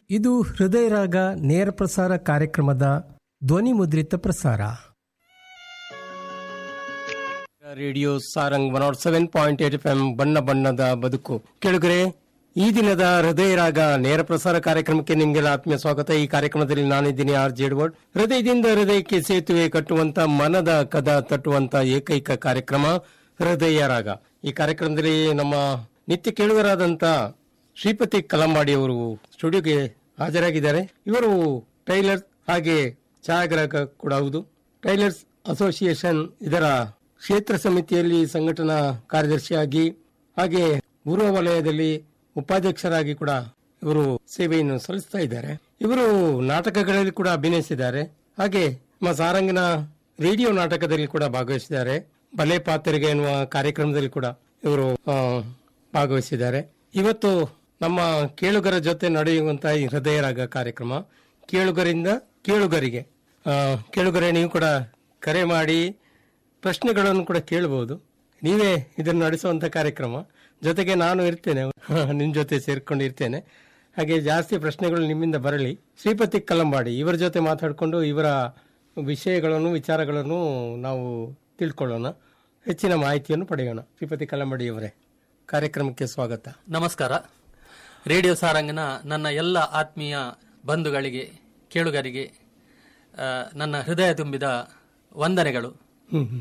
ಇದು ಹೃದಯ ರಾಗ ನೇರ ಪ್ರಸಾರ ಕಾರ್ಯಕ್ರಮದ ಧ್ವನಿ ಮುದ್ರಿತ ಪ್ರಸಾರ radio Sarang one nought seven point eight F M ಬಣ್ಣ ಬಣ್ಣದ ಬದುಕು ಕೆಳಗರೆ ಈ ದಿನದ ಹೃದಯ ರಾಗ ನೇರ ಪ್ರಸಾರ ಕಾರ್ಯಕ್ರಮಕ್ಕೆ ನಿಮ್ಗೆಲ್ಲ ಆತ್ಮೀಯ ಸ್ವಾಗತ ಈ ಕಾರ್ಯಕ್ರಮದಲ್ಲಿ ನಾನಿದ್ದೀನಿ ಆರ್ ಜೇಡ್ವರ್ಡ್ ಹೃದಯದಿಂದ ಹೃದಯಕ್ಕೆ ಸೇತುವೆ ಕಟ್ಟುವಂತ ಮನದ ಕದ ತಟ್ಟುವಂತ ಏಕೈಕ ಕಾರ್ಯಕ್ರಮ ಹೃದಯ ರಾಗ ಈ ಕಾರ್ಯಕ್ರಮದಲ್ಲಿ ನಮ್ಮ ನಿತ್ಯ ಕೇಳುಗರಾದಂತ ಶ್ರೀಪತಿ ಕಲಂಬಾಡಿ ಅವರು ಸ್ಟುಡಿಯೋಗೆ ಹಾಜರಾಗಿದ್ದಾರೆ ಇವರು ಟೈಲರ್ ಹಾಗೆ ಛಾಯಾಗ್ರಾಹಕ ಕೂಡ ಹೌದು ಟೈಲರ್ಸ್ ಅಸೋಸಿಯೇಷನ್ ಇದರ ಕ್ಷೇತ್ರ ಸಮಿತಿಯಲ್ಲಿ ಸಂಘಟನಾ ಕಾರ್ಯದರ್ಶಿಯಾಗಿ ಹಾಗೆ ಪೂರ್ವ ವಲಯದಲ್ಲಿ ಉಪಾಧ್ಯಕ್ಷರಾಗಿ ಕೂಡ ಇವರು ಸೇವೆಯನ್ನು ಸಲ್ಲಿಸ್ತಾ ಇದ್ದಾರೆ ಇವರು ನಾಟಕಗಳಲ್ಲಿ ಕೂಡ ಅಭಿನಯಿಸಿದ್ದಾರೆ ಹಾಗೆ ನಮ್ಮ ಸಾರಂಗಿನ ರೇಡಿಯೋ ನಾಟಕದಲ್ಲಿ ಕೂಡ ಭಾಗವಹಿಸಿದ್ದಾರೆ ಬಲೆ ಪಾತ್ರೆಗೆ ಎನ್ನುವ ಕಾರ್ಯಕ್ರಮದಲ್ಲಿ ಕೂಡ ಇವರು ಆ, ಭಾಗವಹಿಸಿದ್ದಾರೆ ಇವತ್ತು ನಮ್ಮ ಕೇಳುಗರ ಜೊತೆ ನಡೆಯುವಂತಹ ಈ ಹೃದಯ ರಾಗ ಕಾರ್ಯಕ್ರಮ ಕೇಳುಗರಿಂದ ಕೇಳುಗರಿಗೆ ಆ, ಕೇಳುಗರೆ ನೀವು ಕೂಡ ಕರೆ ಮಾಡಿ ಪ್ರಶ್ನೆಗಳನ್ನು ಕೂಡ ಕೇಳಬಹುದು ನೀವೇ ಇದನ್ನು ನಡೆಸುವಂತ ಕಾರ್ಯಕ್ರಮ ಜೊತೆಗೆ ನಾನು ಇರ್ತೇನೆ ನಿಮ್ ಜೊತೆ ಸೇರ್ಕೊಂಡು ಇರ್ತೇನೆ ಹಾಗೆ ಜಾಸ್ತಿ ಪ್ರಶ್ನೆಗಳು ನಿಮ್ಮಿಂದ ಬರಲಿ ಶ್ರೀಪತಿ ಕಲ್ಲಂಬಾಡಿ ಇವರ ಜೊತೆ ಮಾತಾಡಿಕೊಂಡು ಇವರ ವಿಷಯಗಳನ್ನು ವಿಚಾರಗಳನ್ನು ನಾವು ತಿಳ್ಕೊಳ್ಳೋಣ ಹೆಚ್ಚಿನ ಮಾಹಿತಿಯನ್ನು ಪಡೆಯೋಣ ಶ್ರೀಪತಿ ಕಲ್ಲಂಬಾಡಿ ಅವರೇ ಕಾರ್ಯಕ್ರಮಕ್ಕೆ ಸ್ವಾಗತ ನಮಸ್ಕಾರ ರೇಡಿಯೋ ಸಾರಂಗನ ನನ್ನ ಎಲ್ಲ ಆತ್ಮೀಯ ಬಂಧುಗಳಿಗೆ ಕೇಳುಗರಿಗೆ ಆ, ನನ್ನ ಹೃದಯ ತುಂಬಿದ ವಂದನೆಗಳು ಹ್ಮ್ ಹ್ಮ್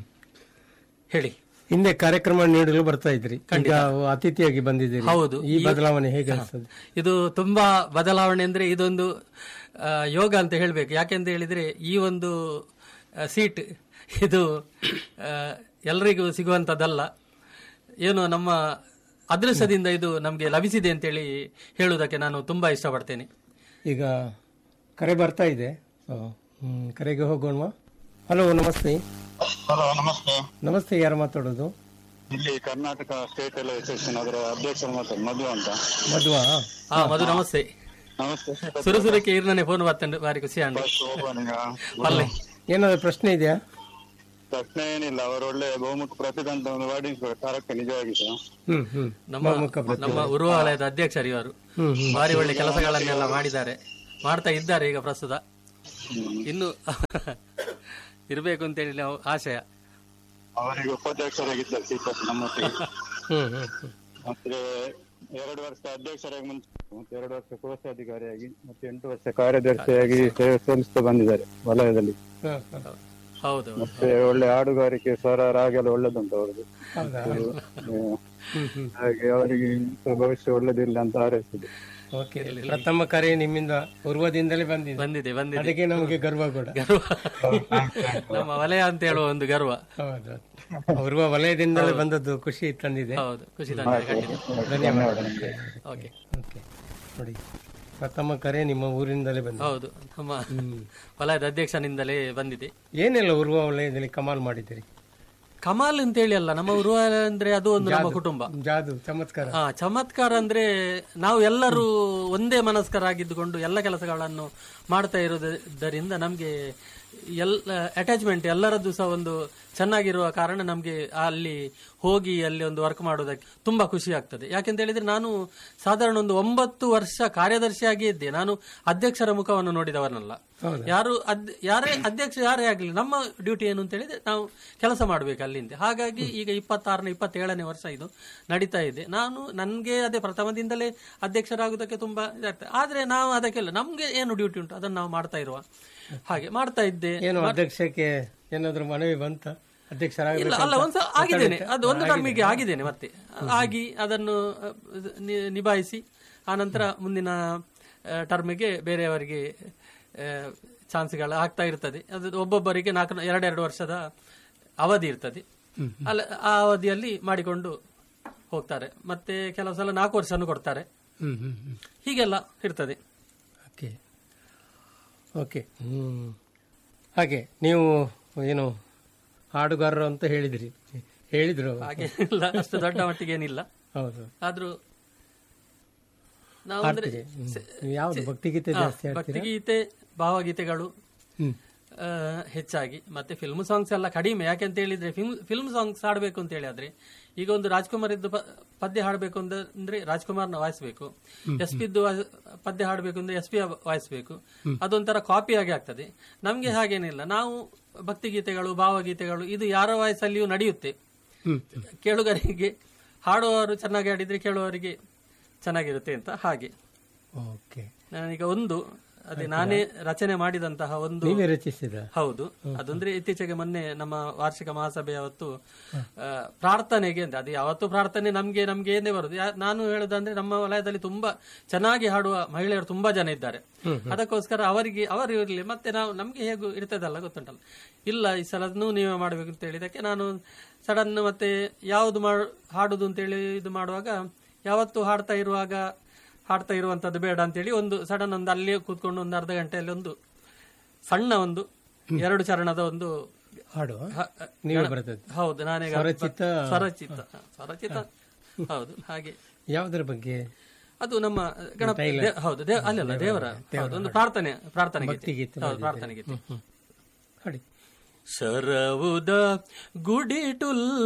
ಹೇಳಿ ಹಿಂದೆ ಕಾರ್ಯಕ್ರಮ ನೀಡಲು ಬರ್ತಾ ಇದ್ರಿ ಈಗ ಅತಿಥಿಯಾಗಿ ಬಂದಿದ್ದೀರಿ ಹೌದು. ಈ ಬದಲಾವಣೆ ಹೇಗೆ ಅನಿಸ್ತದೆ ಇದು ತುಂಬಾ ಬದಲಾವಣೆ ಅಂದ್ರೆ ಇದೊಂದು ಆ, ಯೋಗ ಅಂತ ಹೇಳ್ಬೇಕು ಯಾಕೆಂತ ಹೇಳಿದ್ರೆ ಈ ಒಂದು ಆ, ಸೀಟ್ ಇದು ಆ, ಎಲ್ರಿಗೂ ಸಿಗುವಂತದ್ದಲ್ಲ ಏನು ನಮ್ಮ ಅದೃಷ್ಟದಿಂದ ಇದು ನಮಗೆ ಲಭಿಸಿದೆ ಅಂತೇಳಿ ಹೇಳುವುದಕ್ಕೆ ನಾನು ತುಂಬಾ ಇಷ್ಟಪಡ್ತೇನೆ ಈಗ ಕರೆ ಬರ್ತಾ ಇದೆ ಸೊ, ಹ್ಮ್, ಕರೆಗೆ ಹೋಗೋಣ ಹಲೋ ನಮಸ್ತೆ ಹಲೋ ನಮಸ್ತೆ ನಮಸ್ತೆ ಯಾರು ಮಾತಾಡೋದು ಇಲ್ಲಿ ಕರ್ನಾಟಕ ಸ್ಟೇಟ್ ರೈಲ್ವೆ ಅಸೋಸಿಯೇಷನ್ ಅದರ ಅಧ್ಯಕ್ಷರು ಮಾತಾಡ್ ಮಧು ಅಂತ ಮಧ್ವಾ ಹಾ ಮಧು ನಮಸ್ತೆ ನಮಸ್ತೆ ಸುರುಸುರಕ್ಕೆ ಇರ್ನೇ ಫೋನ್ ಬರ್ತಂಡು ಬಾರಿ ಖುಷಿ ಅಂಡು ಬಸ್ ಹೋಗೋಣ ಈಗ. ಪಲ್ಲೆ ಏನಾದ್ರು ಪ್ರಶ್ನೆ ಇದೆಯಾ ಪ್ರಶ್ನೆ ಏನಿಲ್ಲ ಅವರು ಒಳ್ಳೆ ಬಹುಮುಖ ಪ್ರತಿದಂತವನ್ನು ವಾಡಿಸ್ಬೇಕು ಕಾರ್ಯಕ್ಕೆ ನಿಜವಾಗಿ ಸಹ ಹ್ಮ್ ಹ್ಮ್ ನಮ್ಮ ನಮ್ಮ ಉರುವ ವಲಯದ ಅಧ್ಯಕ್ಷರು ಇವರು ಭಾರಿ ಒಳ್ಳೆ ಕೆಲಸಗಳನ್ನೆಲ್ಲ ಮಾಡಿದ್ದಾರೆ ಮಾಡ್ತಾ ಇದ್ದಾರೆ ಈಗ ಪ್ರಸ್ತುತ ಇನ್ನು ಇರಬೇಕು ಅಂತೇಳಿ ನಾವು ಆಶಯ ಅವರಿಗೆ ಉಪಾಧ್ಯಕ್ಷರಾಗಿದ್ದಾರೆ ಶ್ರೀಪತಿ ನಮ್ಮೊಟ್ಟಿಗೆ ಹ್ಮ್ ಹ್ಮ್ ಹ್ಮ್ ಮತ್ತೆ ಎರಡು ವರ್ಷ ಅಧ್ಯಕ್ಷರಾಗಿ ಮುಂಚೆ ಮತ್ತೆ ಎರಡು ವರ್ಷ ಕೋಶಾಧಿಕಾರಿಯಾಗಿ ಮತ್ತೆ ಎಂಟು ವರ್ಷ ಕಾರ್ಯದರ್ಶಿಯಾಗಿ ಸೇವೆ ಸಲ್ಲಿಸ್ತಾ ಬಂದಿದ್ದಾರೆ ವಲಯದಲ್ಲಿ ಹ್ಮ್, ಹ್ಮ್. ಹೌದು ಮತ್ತೆ ಒಳ್ಳೆ ಹಾಡುಗಾರಿಕೆ ಸ್ವರ ರಾಗ ಎಲ್ಲ ಒಳ್ಳೆದುಂಟು ಅವ್ರದ್ದು ಹೌದಾ ಹ್ಮ್. ಹ್ಮ್ ಹ್ಮ್ ಹಾಗೆ ಅವರಿಗೆ ಭವಿಷ್ಯ ಒಳ್ಳೆದಿಲ್ಲ ಅಂತ ಹಾರೈಸಿದೆ ಓಕೆ ಪ್ರಥಮ ಕರೆ ನಿಮ್ಮಿಂದ ಪೂರ್ವದಿಂದಲೇ ಬಂದಿದೆ ಬಂದಿದೆ ಬಂದಿದೆ ಅದಕ್ಕೆ ನಮಗೆ ಗರ್ವ ಕೂಡ ಗರ್ವ ನಮ್ಮ ವಲಯ ಅಂತ ಹೇಳುವ ಒಂದು ಗರ್ವ ಹೌದು ಪೂರ್ವ ವಲಯದಿಂದಲೇ ಬಂದದ್ದು ಖುಷಿ ತಂದಿದೆ ಹೌದು ಖುಷಿ ತಂದಿದೆ ಖಂಡಿತ ಧನ್ಯವಾದ ಓಕೆ ಓಕೆ ನೋಡಿ ಪ್ರಥಮ ಕರೆ ನಿಮ್ಮ ಊರಿಂದಲೇ ಬಂದಿದೆ ಹೌದು ನಮ್ಮ ವಲಯದ ಅಧ್ಯಕ್ಷನಿಂದಲೇ ಬಂದಿದೆ ಏನೆಲ್ಲ ಉರುವ ವಲಯದಲ್ಲಿ ಕಮಾಲ್ ಮಾಡಿದ್ದೀರಿ ಕಮಾಲ್ ಅಂತೇಳಿ ಅಲ್ಲ ನಮ್ಮ ಉರುವ ಅಂದ್ರೆ ಅದು ಒಂದು ನಮ್ಮ ಕುಟುಂಬ ಜಾದು ಚಮತ್ಕಾರ ಆ ಚಮತ್ಕಾರ ಅಂದ್ರೆ ನಾವು ಎಲ್ಲರೂ ಒಂದೇ ಮನಸ್ಕರಾಗಿದ್ದುಕೊಂಡು ಎಲ್ಲ ಕೆಲಸಗಳನ್ನು ಮಾಡ್ತಾ ಇರೋದರಿಂದ ನಮ್ಗೆ ಎಲ್ಲ ಅಟ್ಯಾಚ್ಮೆಂಟ್ ಎಲ್ಲರದ್ದು ಸಹ ಒಂದು ಚೆನ್ನಾಗಿರುವ ಕಾರಣ ನಮ್ಗೆ ಅಲ್ಲಿ ಹೋಗಿ ಅಲ್ಲಿ ಒಂದು ವರ್ಕ್ ಮಾಡೋದಕ್ಕೆ ತುಂಬಾ ಖುಷಿ ಆಗ್ತದೆ ಯಾಕೆಂತ ಹೇಳಿದ್ರೆ ನಾನು ಸಾಧಾರಣ ಒಂದು ಒಂಬತ್ತು ವರ್ಷ ಕಾರ್ಯದರ್ಶಿಯಾಗಿ ಇದ್ದೆ ನಾನು ಅಧ್ಯಕ್ಷರ ಮುಖವನ್ನು ನೋಡಿದವನಲ್ಲ ಯಾರು ಅದ್- ಯಾರೇ ಅಧ್ಯಕ್ಷ ಯಾರೇ ಆಗ್ಲಿ ನಮ್ಮ ಡ್ಯೂಟಿ ಏನು ಅಂತ ಹೇಳಿದ್ರೆ ನಾವು ಕೆಲಸ ಮಾಡ್ಬೇಕು ಅಲ್ಲಿಂದ ಹಾಗಾಗಿ ಈಗ ಇಪ್ಪತ್ತಾರನೇ ಇಪ್ಪತ್ತೇಳನೇ ವರ್ಷ ಇದು ನಡೀತಾ ಇದೆ ನಾನು ನನ್ಗೆ ಅದೇ ಪ್ರಥಮದಿಂದಲೇ ಅಧ್ಯಕ್ಷರಾಗುವುದಕ್ಕೆ ತುಂಬಾ ಇದಾಗ್ತದೆ ಆದ್ರೆ ನಾವು ಅದಕ್ಕೆಲ್ಲ ನಮ್ಗೆ ಏನು ಡ್ಯೂಟಿ ಉಂಟು ಅದನ್ನು ನಾವು ಮಾಡ್ತಾ ಇರುವ ಹಾಗೆ ಮಾಡ್ತಾ ಇದ್ದೆ ಏನು ಅಧ್ಯಕ್ಷಕ್ಕೆ ಏನಾದ್ರು ಮನವಿ ಬಂತ ಇಲ್ಲ ಅಧ್ಯಕ್ಷರಾಗಬೇಕು ಅಲ್ಲ ಒಂದ್ಸಲ ಆಗಿದ್ದೇನೆ ಅದು ಒಂದು ಟರ್ಮಿಗೆ ಆಗಿದ್ದೇನೆ ಮತ್ತೆ ಆಗಿ ಅದನ್ನು ಅಹ್, ನಿ- ನಿಭಾಯಿಸಿ ಆನಂತರ ಮುಂದಿನ ಟರ್ಮಿಗೆ ಬೇರೆಯವರಿಗೆ ಚಾನ್ಸ್ಗಳು ಆಗ್ತಾ ಇರ್ತದೆ ಅದು ಒಬ್ಬೊಬ್ಬರಿಗೆ ನಾಲ್ಕು ಎರಡೆರಡು ವರ್ಷದ ಅವಧಿ ಇರ್ತದೆ ಅಲ್ಲ ಆ ಅವಧಿಯಲ್ಲಿ ಮಾಡಿಕೊಂಡು ಹೋಗ್ತಾರೆ ಮತ್ತೆ ಕೆಲವು ಸಲ ನಾಲ್ಕು ವರ್ಷನೂ ಕೊಡ್ತಾರೆ ಹ್ಮ್ ಹ್ಮ್ ಹ್ಮ್ ಹೀಗೆಲ್ಲ ಇರ್ತದೆ ಓಕೆ ಓಕೆ ಹ್ಮ್ ಹಾಗೆ ನೀವು ಏನು ಹಾಡುಗಾರರು ಅಂತ ಹೇಳಿದ್ರಿ ಹೇಳಿದ್ರು ಹಾಗೆ ಇಲ್ಲ ಅಷ್ಟು ದೊಡ್ಡ ಮಟ್ಟಿಗೆ ಏನಿಲ್ಲ ಹೌದು ಆದ್ರೂ ನಾವು ಅಂದ್ರೆ ಹಾಡ್ತೀರಿ ಹ್ಮ್. ನೀವು ಯಾವ್ದು ಭಕ್ತಿಗೀತೆ ಹಾ, ಜಾಸ್ತಿ ಹಾಡ್ತೀರಾ ಭಕ್ತಿಗೀತೆ ಭಾವಗೀತೆಗಳು ಹ್ಮ್ ಆ, ಹೆಚ್ಚಾಗಿ ಮತ್ತೆ ಫಿಲ್ಮ್ ಸಾಂಗ್ಸ್ ಎಲ್ಲ ಕಡಿಮೆ ಯಾಕೆಂತ ಹೇಳಿದ್ರೆ ಫಿಲ್ಮ್ ಫಿಲ್ಮ್ ಸಾಂಗ್ಸ್ ಆಡಬೇಕು ಅಂತ ಹೇಳಿ ಆದ್ರೆ ಈಗ ಒಂದು ರಾಜ್ಕುಮಾರ್ ಇದ್ದು ಪ- ಪದ್ಯ ಹಾಡಬೇಕು ಅಂದ್ರೆ ರಾಜ್ಕುಮಾರ್ನ ವಾಯಿಸಬೇಕು ಎಸ್ ಪಿ ಇದ್ದು ವಾ- ಪದ್ಯ ಹಾಡಬೇಕು ಅಂದ್ರೆ ಎಸ್ ಪಿ ವಾಯಿಸಬೇಕು ಅದೊಂಥರ ಕಾಪಿ ಆಗಿ ಆಗ್ತದೆ ನಮ್ಗೆ ಹಾಗೇನಿಲ್ಲ ನಾವು ಭಕ್ತಿಗೀತೆಗಳು ಭಾವಗೀತೆಗಳು ಇದು ಯಾರ ವಾಯ್ಸಲ್ಲಿಯೂ ನಡೆಯುತ್ತೆ ಹ್ಮ್ ಕೇಳುಗರಿಗೆ ಹಾಡುವವರು ಚೆನ್ನಾಗಿ ಹಾಡಿದ್ರೆ ಕೇಳುವವರಿಗೆ ಚೆನ್ನಾಗಿರುತ್ತೆ ಅಂತ ಹಾಗೆ ಓಕೆ ನಾನೀಗ ಒಂದು ಅದೇ ನಾನೇ ರಚನೆ ಮಾಡಿದಂತಹ ಒಂದು ನೀವೇ ರಚಿಸಿದ ಹೌದು ಅದಂದ್ರೆ ಇತ್ತೀಚೆಗೆ ಮೊನ್ನೆ ನಮ್ಮ ವಾರ್ಷಿಕ ಮಹಾಸಭೆ ಅವತ್ತು ಆ, ಪ್ರಾರ್ಥನೆಗೆ ಅಂತ ಅದು ಯಾವತ್ತು ಪ್ರಾರ್ಥನೆ ನಮ್ಗೆ ನಮ್ಗೆ ಏನೇ ಬರುದು ಯಾ- ನಾನು ಹೇಳುದಂದ್ರೆ ನಮ್ಮ ವಲಯದಲ್ಲಿ ತುಂಬಾ ಚೆನ್ನಾಗಿ ಹಾಡುವ ಮಹಿಳೆಯರು ತುಂಬಾ ಜನ ಇದ್ದಾರೆ ಅದಕ್ಕೋಸ್ಕರ ಅವರಿಗೆ ಅವರು ಇರಲಿ ಮತ್ತೆ ನಾವು ನಮ್ಗೆ ಹೇಗೂ ಇರ್ತದಲ್ಲ ಗೊತ್ತುಂಟಲ್ಲ ಇಲ್ಲ ಈ ಸಲನೂ ನೀವೇ ಮಾಡ್ಬೇಕು ಅಂತ ಹೇಳಿದಕ್ಕೆ ನಾನು ಸಡನ್ ಮತ್ತೆ ಯಾವುದು ಮಾಡ್ ಹಾಡುದು ಅಂತೇಳಿ ಇದು ಮಾಡುವಾಗ ಯಾವತ್ತು ಹಾಡ್ತಾ ಇರುವಾಗ ಹಾಡ್ತಾ ಇರುವಂತದ್ದು ಬೇಡ ಅಂತೇಳಿ ಒಂದು ಸಡನ್ ಒಂದು ಅಲ್ಲಿ ಕೂತ್ಕೊಂಡು ಒಂದು ಅರ್ಧ ಗಂಟೆಯಲ್ಲಿ ಒಂದು ಸಣ್ಣ ಒಂದು ಎರಡು ಚರಣದ ಒಂದು ಹಾಡುವ ಹ- ನೀವೇ ಬರ್ತದೆ ಹೌದು ನಾನೇ ಸ್ವರಚಿತ ಸ್ವರಚಿತ ಸ್ವರಚಿತ ಹೌದು ಹಾಗೆ ಯಾವುದರ ಬಗ್ಗೆ ಅದು ನಮ್ಮ ಗಣಪ ದೇ- ಹೌದು ದೇ- ಅಲ್ಲಲ್ಲ ದೇವರ ಹೌದು ಒಂದು ಪ್ರಾರ್ಥನೆ ಪ್ರಾರ್ಥನೆ ಗೀತೆ ಭಕ್ತಿಗೀತೆ ಹೌದು ಪ್ರಾರ್ಥನೆ ಗೀತೆ ಹಾಡಿ ಶರವುದ ಗುಡಿಟುಲ್